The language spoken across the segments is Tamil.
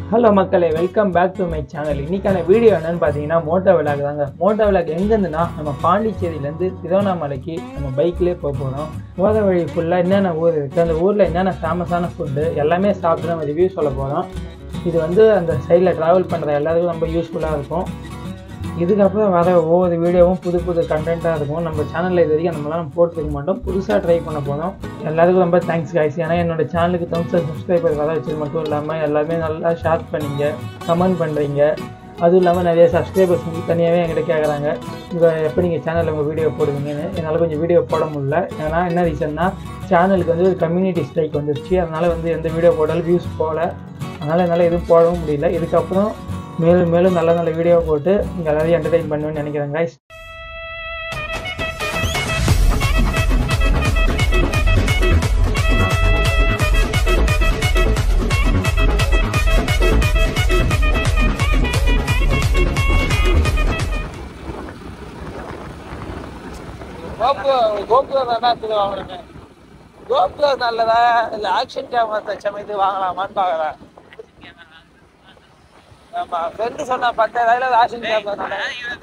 ஹலோ மக்களே welcome back to my channel இன்னைக்கான வீடியோ என்னன்னு பார்த்தீங்கன்னா மோட்டோ விளாக் தாங்க மோட்டோ விளாக் எங்கேருந்துன்னா நம்ம பாண்டிச்சேரியிலேருந்து திருவண்ணாமலைக்கு நம்ம பைக்லேயே போக போகிறோம் போகிற வழி ஃபுல்லாக என்னென்ன ஊர் இருக்குது அந்த ஊரில் என்னென்ன ஃபேமஸான ஃபுட்டு எல்லாமே சாப்பிட்டு நம்ம ரிவ்யூ சொல்ல போகிறோம் இது வந்து அந்த சைடில் ட்ராவல் பண்ணுற எல்லாருக்கும் ரொம்ப யூஸ்ஃபுல்லாக இருக்கும் இதுக்கப்புறம் வர ஒவ்வொரு வீடியோவும் புது புது கண்டென்ட்டாக இருக்கும் நம்ம சேனலில் இது வரைக்கும் நம்மளாம் போட்டுருக்க மாட்டோம் புதுசாக ட்ரை பண்ண போகிறோம் எல்லாருக்கும் ரொம்ப தேங்க்ஸ் காய்ஸ் ஏன்னா என்னோட சேனலுக்கு தௌசண்ட் சப்ஸ்கிரைபர் வர வச்சது மட்டும் இல்லாமல் எல்லாருமே நல்லா ஷேர் பண்ணீங்க கமெண்ட் பண்ணுறீங்க அதுவும் இல்லாமல் நிறைய சப்ஸ்கிரைபர்ஸ் வந்து தனியாகவே என்கிட்ட கேட்குறாங்க இப்போ எப்போ நீங்கள் சேனலில் உங்கள் வீடியோ போடுவீங்கன்னு என்னால் கொஞ்சம் வீடியோ போட முடியல ஏன்னா என்ன ரீசன்னா சேனலுக்கு வந்து ஒரு கம்யூனிட்டி ஸ்ட்ரைக் வந்துருச்சு அதனால் வந்து எந்த வீடியோ போட்டாலும் வியூஸ் போகல அதனால் என்னால் எதுவும் போடவும் முடியல இதுக்கப்புறம் மேலும் மேலும் நல்ல நல்ல வீடியோ போட்டு இங்கே எல்லாரையும் என்டர்டைன் பண்ணுவேன்னு நினைக்கிறேன் guys கோப்பு கோபுர தான் வாங்குறேங்க கோபுர நல்லதா இல்ல ஆக்ஷன் கேமரா தச்ச இது வாங்கலாமான்னு பாக்குறேன் ஆமா ஃப்ரெண்டு சொன்னா பத்தாயிரம் ஆக்ஷன் கேமரா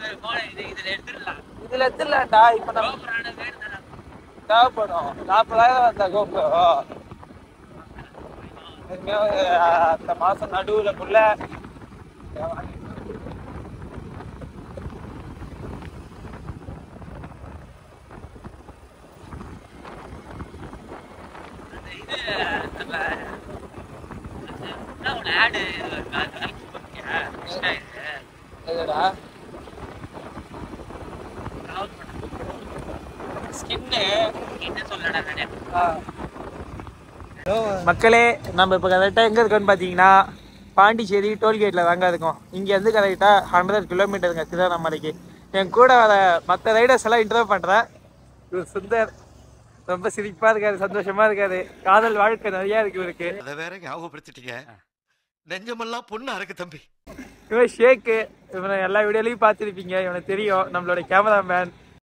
இதுல எடுத்துடலாம்டா இப்ப நம்ம தேவைப்படும் நாற்பதாயிரம் அந்த கோபுரம் அந்த மாசம் நடுவுல குள்ள எதுடா ஸ்கின்னு மக்களே நம்ம இப்போ கரெக்டாக எங்கே இருக்கோம்னு பார்த்தீங்கன்னா பாண்டிச்சேரி டோல்கேட்டில் தாங்க இருக்கோம் இங்கேருந்து கரெக்டாக ஹண்ட்ரட் கிலோமீட்டருங்க திருவண்ணாமலைக்கு என் கூட வர மற்ற ரைடர்ஸ் எல்லாம் இன்டர்வியூ பண்ணுறேன் இவர் சுந்தர் ரொம்ப சிரிப்பாக இருக்காரு சந்தோஷமா இருக்காரு காதல் வாழ்க்கை நிறையா இருக்கு இவருக்கு அதை வேற ஞாபகப்படுத்திட்டீங்க நெஞ்சமெல்லாம் பொண்ணா இருக்கு தம்பி இவன் ஷேக்கு இவனை எல்லா வீடியோலையும் பார்த்துருப்பீங்க இவனுக்கு தெரியும் நம்மளோட கேமராமேன்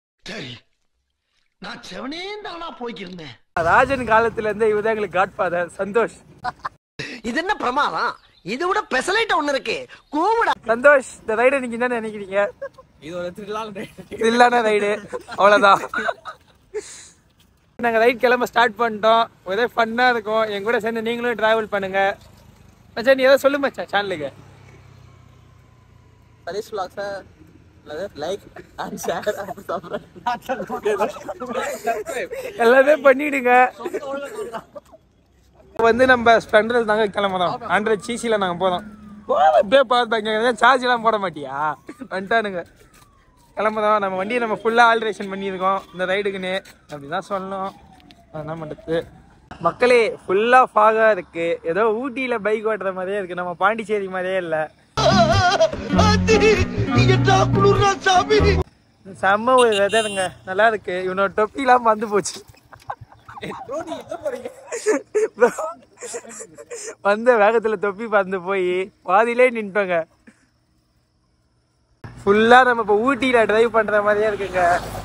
நான் செவனே தானா போய்க்கிருந்தேன் ராஜன் காலத்துல இருந்து இவர் தான் எங்களுக்கு காட் ஃபாதர் சந்தோஷ் இது என்ன பிரமாதம் இது விட பெசலைட் ஒண்ணு இருக்கு கூவிடா சந்தோஷ் இந்த ரைடை நீங்க என்ன நினைக்கிறீங்க இது ஒரு த்ரில்லான ரைடு அவ்வளவுதான் நாங்க ரைட் கிளம்ப ஸ்டார்ட் பண்ணிட்டோம் ஒரே ஃபன்னா இருக்கும் என் கூட சேர்ந்து நீங்களும் டிராவல் பண்ணுங்க மச்சான் நீ ஏதோ சொல்லு மச்சான் சேனலுக்கு சதீஷ் vlogs-அ லைக் அண்ட் ஷேர் எல்லாமே பண்ணிடுங்க வந்து நம்ம ஸ்ப்ளெண்டர் தாங்க கிளம்புறோம் ஹண்ட்ரட் சிசியில் நாங்கள் போகிறோம் போதும் இப்படியே பார்த்தாங்க சார்ஜ் எல்லாம் போட மாட்டியா வந்துட்டானுங்க கிளம்புறோம் நம்ம வண்டியை நம்ம ஃபுல்லாக ஆல்ட்ரேஷன் பண்ணியிருக்கோம் இந்த ரைடுக்குன்னு அப்படி தான் சொல்லணும் என்ன பண்ணுறது மக்களே ஃபுல்லாக ஃபாகாக இருக்குது ஏதோ ஊட்டியில் பைக் ஓட்டுற மாதிரியே இருக்குது நம்ம பாண்டிச்சேரி மாதிரியே இல்லை செம்ம ஒரு வெதருங்க நல்லா இருக்கு இவனோட தொப்பிலாம் வந்து போச்சு Bro, வந்த வேகத்துல தொப்பி பறந்து போய் பாதியிலே நின்ட்டோங்க ஃபுல்லா நம்ம இப்போ ஊட்டியில டிரைவ் பண்ற மாதிரியே இருக்குங்க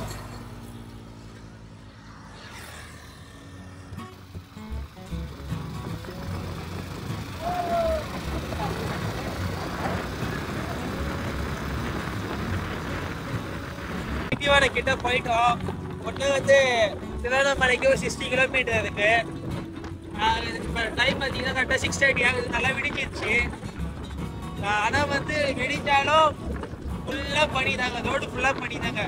இந்தியாவோட கிட்ட போயிட்டோம் ஒன்று வந்து திருவண்ணாமலைக்கு ஒரு சிக்ஸ்டி கிலோமீட்டர் இருக்கு இப்போ டைம் பார்த்தீங்கன்னா கரெக்டாக சிக்ஸ் தேர்ட்டி ஆகுது நல்லா விடிஞ்சிருச்சு ஆனால் வந்து விடிஞ்சாலும் ஃபுல்லாக பனி தாங்க ரோடு ஃபுல்லாக பனி தாங்க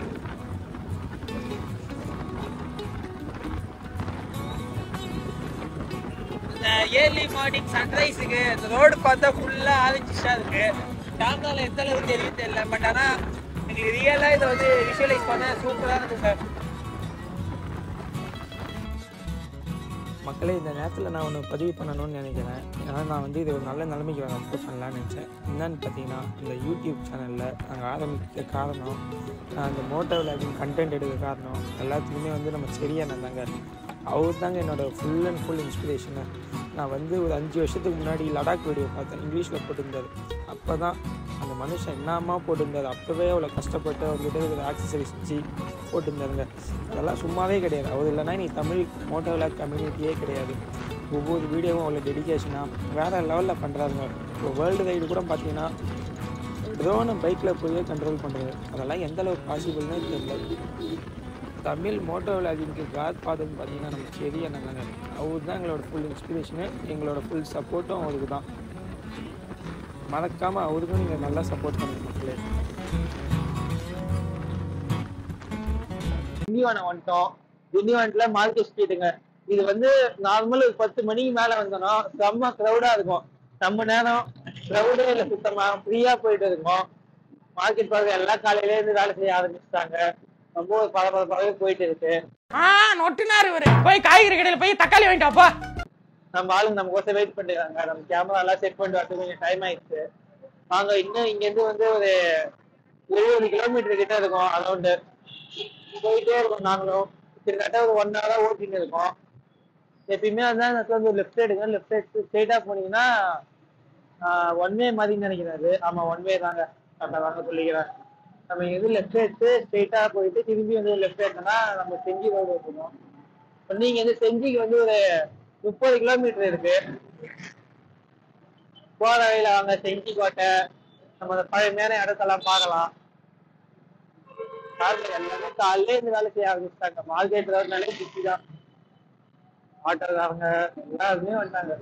இந்த ஏர்லி மார்னிங் சன்ரைஸுக்கு இந்த ரோடு பார்த்தா ஃபுல்லாக ஆரஞ்சிஷாக இருக்கு கேமராவில் எந்த அளவுக்கு தெரியும் தெரியல பட் ஆனால் எனக்கு ரியலாக இதை வந்து விஷுவலைஸ் பண்ண சூப்பராக இருக்குங்க மக்களே இந்த நேரத்தில் நான் ஒன்று பதிவு பண்ணணும்னு நினைக்கிறேன் ஏன்னா நான் வந்து இது ஒரு நல்ல நிலைமைக்கு வர அப்லோட் பண்ணலான்னு நினச்சேன் என்னன்னு பார்த்தீங்கன்னா இந்த யூடியூப் சேனலில் நாங்கள் ஆரம்பிக்க காரணம் நான் அந்த மோட்டோ விளாகிங் கண்டென்ட் எடுக்க காரணம் எல்லாத்துக்குமே வந்து நம்ம சரியான தாங்க அவர் தாங்க என்னோட ஃபுல் அண்ட் ஃபுல் இன்ஸ்பிரேஷனு நான் வந்து ஒரு அஞ்சு வருஷத்துக்கு முன்னாடி லடாக் வீடியோ பார்த்தேன் இங்கிலீஷில் போட்டிருந்தாரு அப்போ தான் அந்த மனுஷன் என்னம்மா போட்டிருந்தாரு அப்போவே அவ்வளோ கஷ்டப்பட்டு அவர்கிட்ட இருக்கிற ஆக்சசரிஸ் வச்சு போட்டிருந்தாருங்க அதெல்லாம் சும்மாவே கிடையாது அவர் இல்லைன்னா நீ தமிழ் மோட்டோ விளாக் கம்யூனிட்டியே கிடையாது ஒவ்வொரு வீடியோவும் அவ்வளோ டெடிகேஷனாக வேறு லெவலில் பண்ணுறாங்க இப்போ வேர்ல்டு ரைடு கூட பார்த்தீங்கன்னா ட்ரோனை பைக்கில் போய் கண்ட்ரோல் பண்ணுறது அதெல்லாம் எந்த அளவுக்கு பாசிபிள்னே தெரியல தமிழ் மோட்டோ விளாகிங்க்கு காட் ஃபாதர்னு பார்த்தீங்கன்னா நம்ம பெரிய அண்ணன் அவர் தான் எங்களோட ஃபுல் இன்ஸ்பிரேஷனு எங்களோட ஃபுல் சப்போர்ட்டும் அவருக்கு தான் மறக்காமல் அவருக்கும் நீங்கள் நல்லா சப்போர்ட் பண்ணுங்க மக்களே திண்டிவனம் வந்துட்டோம் திண்டிவனத்துல மார்க்கெட் ஸ்ட்ரீட்டுங்க இது வந்து நார்மல் ஒரு பத்து மணிக்கு மேல வந்தோம்னா செம்ம க்ரௌடா இருக்கும் நம்ம நேரம் க்ரௌடே இல்லை சுத்தமா ஃப்ரீயா போயிட்டு இருக்கோம் மார்க்கெட் பார்க்க எல்லாம் காலையில இருந்து வேலை செய்ய ஆரம்பிச்சிட்டாங்க ரொம்ப ஒரு பரபரப்பாகவே போயிட்டு இருக்கு ஆ நொட்டினாரு இவரு போய் காய்கறி கடையில போய் தக்காளி வாங்கிட்டு வாப்பா நம்ம ஆளுங்க நம்ம கோசம் வெயிட் பண்ணிருக்காங்க நம்ம கேமரா எல்லாம் செட் பண்ணிட்டு வரதுக்கு கொஞ்சம் டைம் ஆயிடுச்சு நாங்க இன்னும் இங்க இருந்து வந்து ஒரு எழுபது கிலோமீட்டர் கிட்ட இருக்கும் அரௌண்டு போயிட்டே இருக்கோம் நாங்களும் கிட்டத்தட்ட ஒரு ஒன் ஹவரா ஓட்டிட்டு இருக்கோம் எப்பயுமே அதான் எனக்கு வந்து லெஃப்ட் சைடுங்க லெஃப்ட் சைடு ஸ்ட்ரெயிட்டா போனீங்கன்னா ஒன் வே மாதிரி நினைக்கிறாரு ஆமா ஒன் வே தாங்க கரெக்டாக தாங்க சொல்லிக்கிறேன் நம்ம இங்க இருந்து லெஃப்ட் சைடு ஸ்ட்ரெயிட்டா போயிட்டு திரும்பி வந்து லெஃப்ட் சைடுனா நம்ம செஞ்சி ரோடு இருக்கணும் இப்போ நீங்க வந்து செஞ்சிக்கு வந்து ஒரு முப்பது கிலோமீட்டர் இருக்கு போற வழியில வாங்க செஞ்சி கோட்டை நம்ம அந்த பழமையான இடத்தெல்லாம் பார்க்கலாம் காலையில எல்லாமே காலையில இருந்து வேலை செய்ய ஆரம்பிச்சிட்டாங்க மார்க்கெட் ரோட்னாலே பிஸி தான் ஆட்டோக்காரங்க எல்லாருமே வந்தாங்க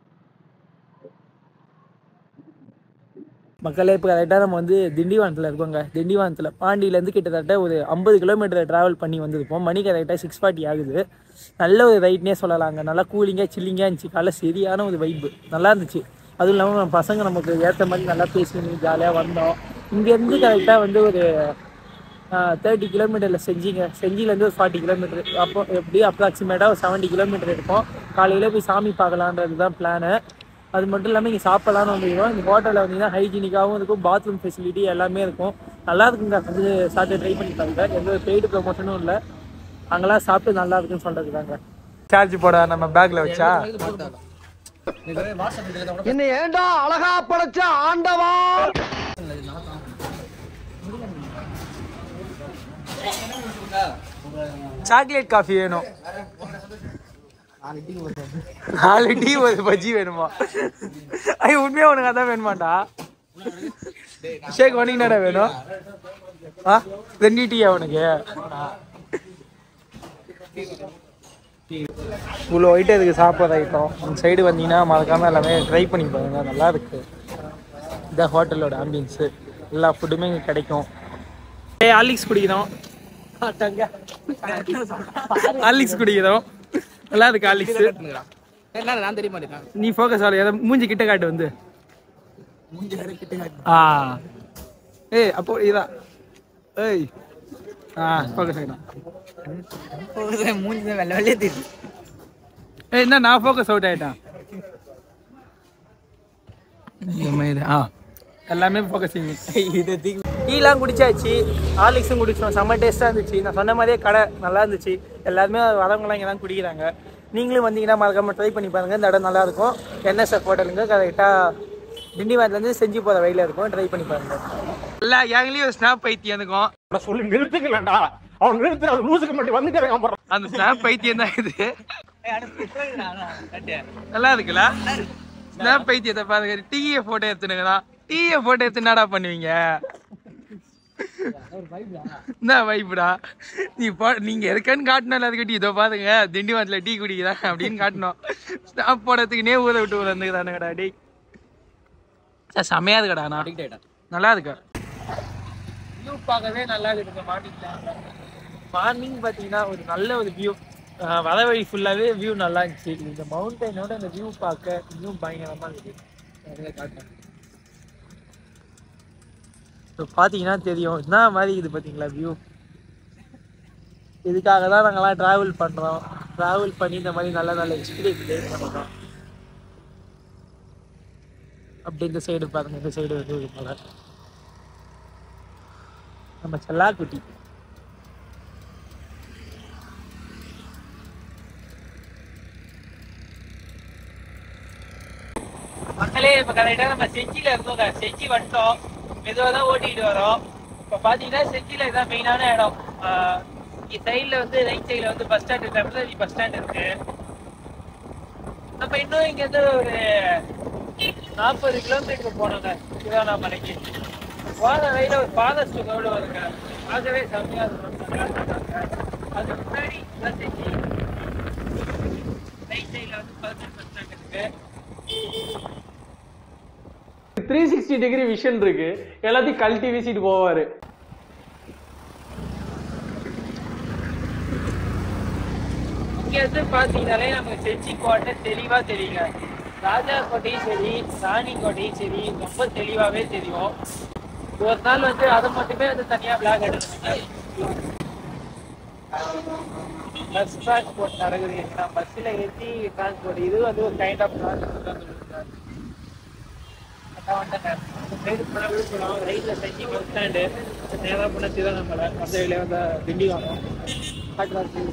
மக்களே இப்போ கரெக்டாக நம்ம வந்து திண்டிவனத்தில் இருக்கோங்க திண்டிவனத்தில் பாண்டியிலேருந்து கிட்டத்தட்ட ஒரு ஐம்பது கிலோமீட்டர் ட்ராவல் பண்ணி வந்திருப்போம் மணி கரெக்டாக சிக்ஸ் ஃபார்ட்டி ஆகுது நல்ல ஒரு ரைட்னே சொல்லலாங்க நல்லா கூலிங்காக சில்லிங்காக இருந்துச்சு காலைல சரியான ஒரு வைப்பு நல்லா இருந்துச்சு அதுவும் இல்லாமல் நம்ம பசங்க நமக்கு ஏற்ற மாதிரி நல்லா பேசி ஜாலியாக வந்தோம் இங்கேருந்து கரெக்டாக வந்து ஒரு தேர்ட்டி கிலோமீட்டரில் செஞ்சிங்க செஞ்சிலேருந்து ஒரு ஃபார்ட்டி கிலோமீட்டர் அப்போ எப்படியும் அப்ராக்சிமேட்டாக ஒரு செவன்ட்டி கிலோமீட்டர் இருக்கும் காலையில் போய் சாமி பார்க்கலான்றது தான் பிளானு அது மட்டும் இல்லாமல் இங்கே சாப்பிடலான்னு வந்துருக்கோம் இந்த ஹோட்டலில் வந்தீங்கன்னா ஹைஜீனிக்காகவும் இருக்கும் பாத்ரூம் ஃபெசிலிட்டி எல்லாமே இருக்கும் நல்லா இருக்குங்க வந்து சாப்பிட்டு ட்ரை பண்ணி பாருங்க எந்த ஒரு பெய்டு ப்ரொமோஷனும் இல்லை அங்கெல்லாம் சாப்பிட்டு நல்லா இருக்குன்னு சொல்கிறது தாங்க சார்ஜ் போட நம்ம பேக்கில் வச்சா என்ன ஏண்டா அழகா படைச்ச ஆண்டவா சாக்லேட் காஃபி வேணும் நாலு டீ ஒரு பஜ்ஜி வேணுமா ஐயோ உண்மையா உனக்கு அதான் வேணுமாண்டா ஷேக் உனக்கு என்னடா வேணும் ஆ ரெண்டு டீயா உனக்கு இவ்வளோ ஐட்டம் இதுக்கு சாப்பிட்ற ஐட்டம் அந்த சைடு வந்தீங்கன்னா மறக்காம எல்லாமே ட்ரை பண்ணி பாருங்க நல்லா இருக்கு இதான் ஹோட்டலோட ஆம்பியன்ஸு எல்லா ஃபுட்டுமே இங்கே கிடைக்கும் ஏ ஆலிக்ஸ் குடிக்கிறோம் ஆலிக்ஸ் குடிக்கிறோம் நல்லா இருக்கு ஆலிக்ஸ் என்ன நான் தெரிய மாட்டேன் நீ ஃபோக்கஸ் ஆகல எதை மூஞ்சி கிட்ட காட்டு வந்து ஆ ஏய் அப்போ இதா ஏய் ஆ ஃபோக்கஸ் ஆகிடும் மூஞ்சி தான் வெள்ளை வெள்ளையே தெரியுது ஏய் என்ன நான் ஃபோக்கஸ் அவுட் ஆயிட்டேன் இந்த மாதிரி ஆ எல்லாமே ஃபோக்கஸிங் இது டீலாம் குடிச்சாச்சு ஹார்லிக்ஸும் குடிச்சோம் செம்ம டேஸ்ட்டாக இருந்துச்சு நான் சொன்ன மாதிரியே கடை நல்லா இருந்துச்சு எல்லாருமே வரவங்களாம் இங்கே தான் குடிக்கிறாங்க நீங்களும் வந்தீங்கன்னா மறக்காம ட்ரை பண்ணி பாருங்க இந்த இடம் நல்லா இருக்கும் என்எஸ்எஃப் ஹோட்டலுங்க கரெக்டாக திண்டிவனத்துலேருந்து செஞ்சு போகிற வழியில் இருக்கும் ட்ரை பண்ணி பாருங்க எல்லா கேங்லேயும் ஒரு ஸ்னாப் பைத்தியம் இருக்கும் சொல்லி நிறுத்துக்கலடா அவன் நிறுத்துற அது லூசுக்கு மட்டும் வந்துட்டு அந்த ஸ்னாப் பைத்தியம் தான் இது நல்லா இருக்குல்ல ஸ்னாப் பைத்தியத்தை பாருங்க டீயை போட்டோ எடுத்துனுங்கண்ணா டீயை போட்டோ எடுத்து என்னடா பண்ணுவீங்க என்ன வைப்புடா நீ போ நீங்க இருக்கன்னு காட்டினால அதுக்கிட்ட இதோ பாருங்க திண்டிவனத்தில் டீ குடிக்கிறாங்க அப்படின்னு காட்டணும் ஸ்னாப் போடுறதுக்குனே ஊரை விட்டு வந்துக்கிறானுங்கடா டேய் சார் செமையா இருக்குடா நான் நல்லா இருக்கு வியூ பார்க்கவே நல்லா இருக்குங்க மாட்டிக்கிட்டாங்க மார்னிங் பார்த்தீங்கன்னா ஒரு நல்ல ஒரு வியூ வர வழி ஃபுல்லாகவே வியூ நல்லா இருந்துச்சு இந்த மவுண்டனோட இந்த வியூ பார்க்க இன்னும் பயங்கரமாக இருக்குது அதில் காட்டுறேன் இப்போ பார்த்தீங்கன்னா தெரியும் என்ன மாதிரி இது பார்த்தீங்களா வியூ இதுக்காக தான் நாங்கள்லாம் ட்ராவல் பண்ணுறோம் ட்ராவல் பண்ணி இந்த மாதிரி நல்ல நல்ல எக்ஸ்பீரியன்ஸ் கெயின் பண்ணுறோம் அப்படி இந்த சைடு பாருங்க இந்த சைடு வந்து ஒரு மலை நம்ம செல்லாக்குட்டி மக்களே இப்போ கரெக்டாக நம்ம செஞ்சியில் இருந்தோங்க செஞ்சி வந்துட்டோம் மெதுவாக தான் ஓட்டிகிட்டு வரோம் இப்போ பார்த்தீங்கன்னா செஞ்சியில் இதான் மெயினான இடம் சைடில் வந்து ரைட் சைடில் வந்து bus stand temporary bus stand இருக்கு நம்ம இன்னும் இங்க இருந்து ஒரு நாற்பது கிலோமீட்டர் போனோங்க திருவண்ணாமலைக்கு போன வழியில ஒரு ஃபாதர்ஸ் ரோடு வருங்க ஆகவே செம்மையா இருக்கும் அது முன்னாடி எல்லாம் செஞ்சு ரைட் சைடில் வந்து பதினெட்டு பர்சன்ட் இருக்கு த்ரீ சிக்ஸ்டி டிகிரி விஷன் இருக்கு எல்லாத்தையும் கழட்டி வீசிட்டு போவாரு இங்க இருந்து பாத்தீங்கன்னாலே நமக்கு செஞ்சி கோட்டை தெளிவா தெரியுங்க ராஜா கோட்டையும் சரி ராணி கோட்டையும் சரி ரொம்ப தெளிவாவே தெரியும் ஒரு நாள் வந்து அதை மட்டுமே வந்து தனியா பிளாக் எடுக்கணும் பஸ் டிரான்ஸ்போர்ட் நடக்குது பஸ்ஸில் ஏற்றி டிரான்ஸ்போர்ட் இது வந்து ஒரு கைண்ட் ஆஃப் டிரான்ஸ்போர்ட் விழுப்புரம் ரைட்ல செஞ்சு பஸ் ஸ்டாண்டு நேராக போன திருவண்ணாமலை அந்த வழியில வந்து திண்டிவனம் காட்டுவாசி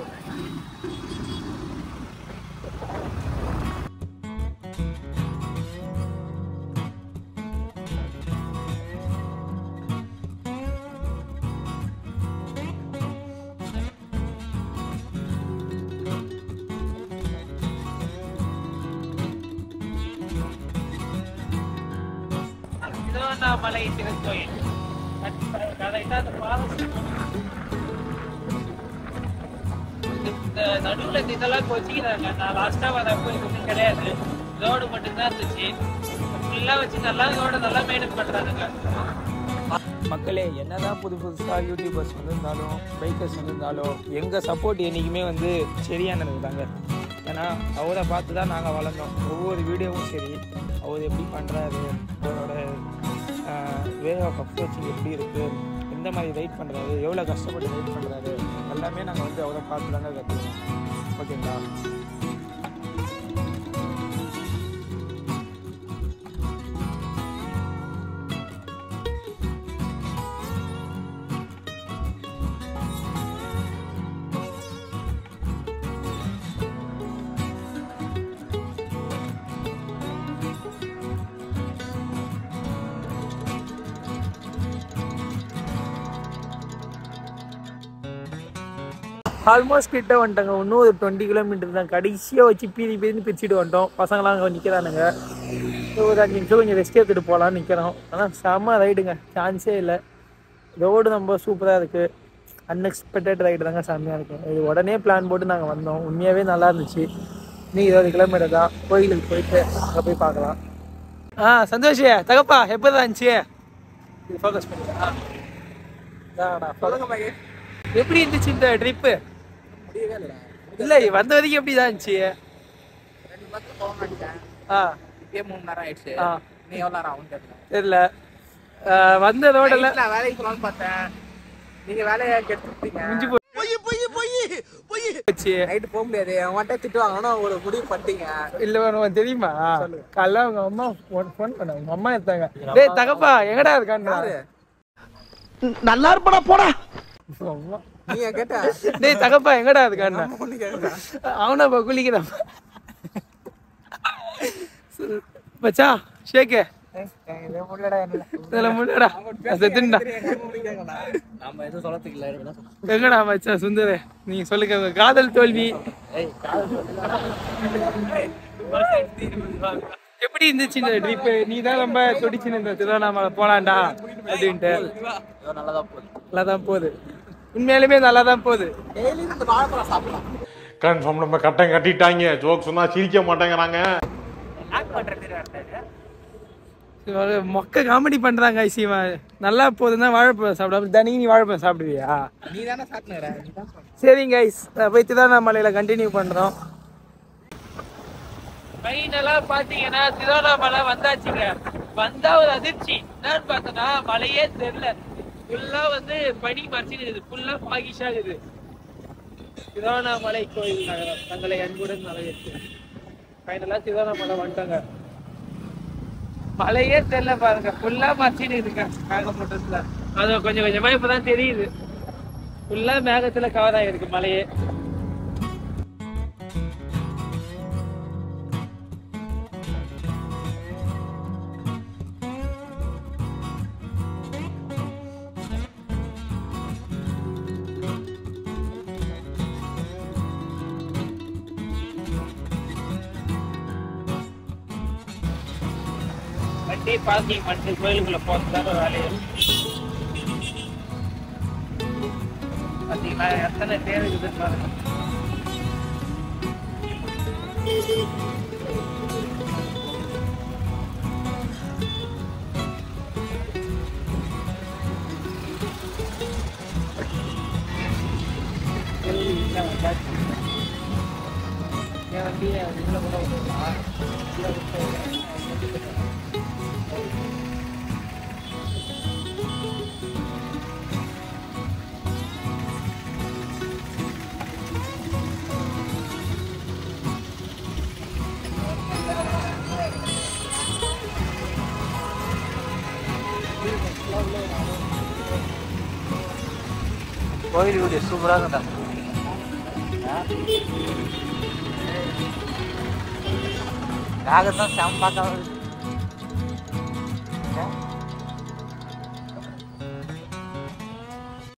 திருவண்ணாமலை திருக்கோயில் கரெக்டாக அந்த பாதம் இந்த நடுவுல இந்த இதெல்லாம் வச்சுக்கிறாங்க நான் லாஸ்டா வரப்போ இது ஒன்றும் கிடையாது ரோடு மட்டும்தான் இருந்துச்சு ஃபுல்லா வச்சு நல்லா ரோட நல்லா மெயின்டைன் பண்றாங்க மக்களே என்னதான் புது புதுசாக யூடியூபர்ஸ் வந்திருந்தாலும் பைக்கர்ஸ் வந்திருந்தாலும் எங்கள் சப்போர்ட் என்றைக்குமே வந்து சரியானது தாங்க ஏன்னா அவரை பார்த்து தான் நாங்கள் வளர்ந்தோம் ஒவ்வொரு வீடியோவும் சரி அவர் எப்படி பண்ணுறாரு அவரோட வே ஆஃப் அப்ரோச்சிங் எப்படி இருக்குது எந்த மாதிரி ரைட் பண்ணுறாரு எவ்வளோ கஷ்டப்பட்டு ரைட் பண்ணுறாரு எல்லாமே நாங்கள் வந்து அவரை பார்த்து தாங்க கற்றுக்கணும் ஓகேங்களா ஆல்மோஸ்ட் கிட்ட வந்துட்டாங்க இன்னும் ஒரு டுவெண்ட்டி கிலோமீட்டர் தான் கடைசியாக வச்சு பீதி பீதின்னு பிரிச்சுட்டு வந்துட்டோம் பசங்களாம் அங்கே நிற்கிறானுங்க ஒரு அஞ்சு நிமிஷம் கொஞ்சம் ரெஸ்ட் எடுத்துகிட்டு போகலான்னு நிற்கிறோம் ஆனால் செம்ம ரைடுங்க சான்ஸே இல்லை ரோடு ரொம்ப சூப்பராக இருக்குது அன்எக்ஸ்பெக்டட் ரைடு தாங்க செம்மையாக இருக்கும் இது உடனே பிளான் போட்டு நாங்கள் வந்தோம் உண்மையாகவே நல்லா இருந்துச்சு இன்னும் இருபது கிலோமீட்டர் தான் கோயிலுக்கு போயிட்டு அங்கே போய் பார்க்கலாம் ஆ சந்தோஷ் தகப்பா எப்போ தான் இருந்துச்சு இது ஃபோக்கஸ் பண்ணிக்கலாம் எப்படி இருந்துச்சு இந்த ட்ரிப்பு இல்ல வந்த வரைக்கும் எப்படி தான் இருந்துச்சு ஆ இப்பயே மூணு நேரம் ஆயிடுச்சு ஆ நீ எவ்வளவு நேரம் ஆகும் தெரியல தெரியல ஆ, வந்த ரோடெல்லாம் Night நான் வேலைக்கு போகலான்னு பார்த்தேன் நீங்க வேலையை கெடுத்துட்டீங்க முடிஞ்சு பொய் பொய் பொய் பொய் போச்சு நைட்டு போக முடியாது அவன்கிட்ட திட்டுவாங்கன்னா ஒரு முடிவு பண்ணிட்டீங்க இல்ல உனக்கு தெரியுமா காலைல அவங்க அம்மா ஃபோன் பண்ணாங்க உங்க அம்மா எடுத்தாங்க டேய் தகப்பா எங்கடா இருக்கான்னு நல்லா இருப்படா போடா அம்மா நீங்க கேட்ட டேய் தகப்பா எங்கடா இருக்கான்னு ஒண்ணு கேட்கல அவனா இப்போ குளிக்கிறான் மச்சா ஷேக்கு முடியலடா என்ன இதெல்லாம் முன்னாடா செத்துண்டா நாம எதுவும் சொல்லத்துக்கு இல்ல எங்கடா மச்சான் சுந்தர நீங்க சொல்லுங்க உங்க காதல் தோல்வி எப்படி இருந்துச்சு இந்த ட்ரிப் நீ தான் ரொம்ப துடிச்சு இந்த திருவண்ணாமலை போலாம்டா அப்படின்ட்டு நல்லதா போகுது நல்லா தான் போகுது உண்மையாலுமே நல்லா தான் போகுது டெய்லி இந்த வாழைப்பழம் சாப்பிடலாம் கன்ஃபார்ம் நம்ம கட்டம் கட்டிட்டாங்க ஜோக் சொன்னா சிரிக்க மாட்டேங்கிறாங்க இவங்க மொக்க காமெடி பண்றாங்க ஐசிவா நல்லா போகுதுன்னா வாழைப்பழம் சாப்பிடாம தனி நீ வாழைப்பழம் சாப்பிடுவியா நீ தானே சாப்பிட்டுற நீ தான் சொன்ன. சரிங்க ஐஸ் போய் திருவண்ணாமலையில கண்டினியூ பண்றோம் ஃபைனலா பாத்தீங்கன்னா திருவண்ணாமலை வந்தாச்சுங்க வந்தா ஒரு அதிர்ச்சி என்னன்னு பார்த்தோன்னா மழையே தெரியல ஃபுல்லா வந்து பனி மறைச்சிருக்குது ஃபுல்லா பாகிஷா இருக்குது திருவண்ணாமலை கோயில் நகரம் தங்களை அன்புடன் வரவேற்று ஃபைனலா திருவண்ணாமலை வந்துட்டாங்க மழையே தெரியல பாருங்க ஃபுல்லா மறைச்சிட்டு இருக்குங்க மேகமூட்டத்துல அது கொஞ்சம் கொஞ்சமா இப்பதான் தெரியுது ஃபுல்லா மேகத்துல கவர் ஆகிருக்கு மழையே வண்டி பார்க்கிங் பண்ணிட்டு கோயிலுக்குள்ள போகிறதுக்காக வேலையை பார்த்தீங்களா எத்தனை பேர் இருக்குதுன்னு பாருங்க என் வண்டியை உள்ள கூட விட்டுருக்கலாம் உள்ள விட்டு கோயில் வீடு சூப்பராக இருந்தா நாகத்தான் செம்ம பார்க்க